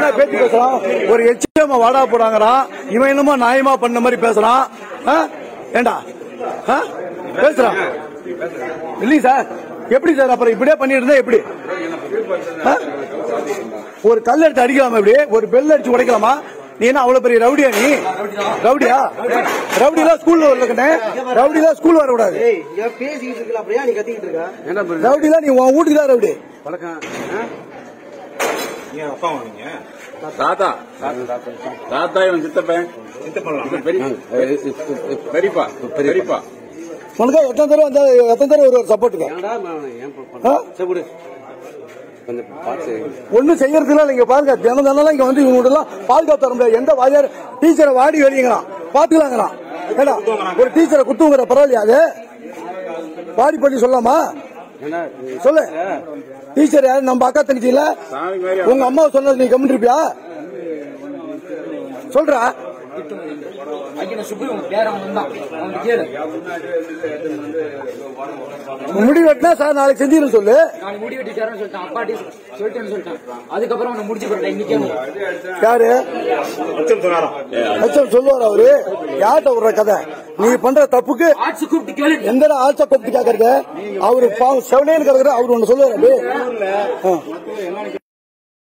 என்ன பேச்சு பேசுறான் ஒரு எச்சமா வாடா போடாங்கறான் இவன் என்னமோ நியாயமா பண்ண மாதிரி பேசுறான் ஆ? ஏண்டா ஆ? பேசுறான் இல்லைங்க சார் எப்படி சார் அப்புறம் இப்படியே பண்ணிட்டு இருந்தா எப்படி ஆ? ஒரு கல் எடுத்து அடிக்கலாமா இப்படி ஒரு பெல் அடிச்சு உடைக்கலாமா நீ என்ன அவ்வளவு பெரிய ரவுடியா நீ ரவுடியா ரவுடிலாம் ஸ்கூல்ல வரல ரவுடிலாம் ஸ்கூல் வரக்கூடாது ஏய் ஏன் பேசிக்கிட்டு இருக்கல அப்படியே நீ கத்திக்கிட்டு இருக்க ரவுடிலாம் நீ உன் வீட்டுக்கு தான் ரவுடி தாத்தா தாத்தா இவன் சித்தப்பன் பெரியப்பா பெரியப்பா உனக்கு எத்தனை தடவை வந்தா எத்தனை தடவை ஒரு சப்போர்ட்டுக்கு ஏன்டா அவனை ஏன் பண்ண ஆ? சரி விடு கொஞ்சம் பார்த்து ஒண்ணும் செய்யறதுல நீங்க பாருங்க தினம் தினம் இங்க வந்து இவங்க எல்லாம் பாதுகாத்து தர முடியாது எந்த வாத்தியார் டீச்சரை வாடி வெளியங்களாம் பாத்துக்கலாங்களாம் ஏடா ஒரு டீச்சரை குத்துங்கிற பரவாயில்லையா அது வாடி பண்ணி சொல்லலாமா ஏன்னா சொல்லு டீச்சர் யாரு நம்ம அக்கா தங்கச்சி இல்ல சாமி மாதிரி உங்க அம்மா சொன்னது நீ கம்மிட்டு இருப்பியா சொல்றா முடி வெட்டினா சார் நாளைக்கு செஞ்சிடும் சொல்லு நான் முடி வெட்டிட்டாருன்னு சொல்லிட்டேன் அப்பாட்டி சொல்லிட்டேன்னு சொல்லிட்டேன் அதுக்கப்புறம் அவனை முடிச்சு போட்டேன் இன்னைக்கே யாரு அச்சம் சொல்லுவார் அவரு யார்கிட்ட விடுற கதை நீ பண்ற தப்புக்கு ஆட்சி கூப்பிட்டு கேளு எந்தடா ஆட்ச கூப்பிட்டு கேக்குறது அவரு பாவம் செவனேன்னு கிடக்குற அவரு ஒண்ணு சொல்லுவாரு அப்படியே. ஆ.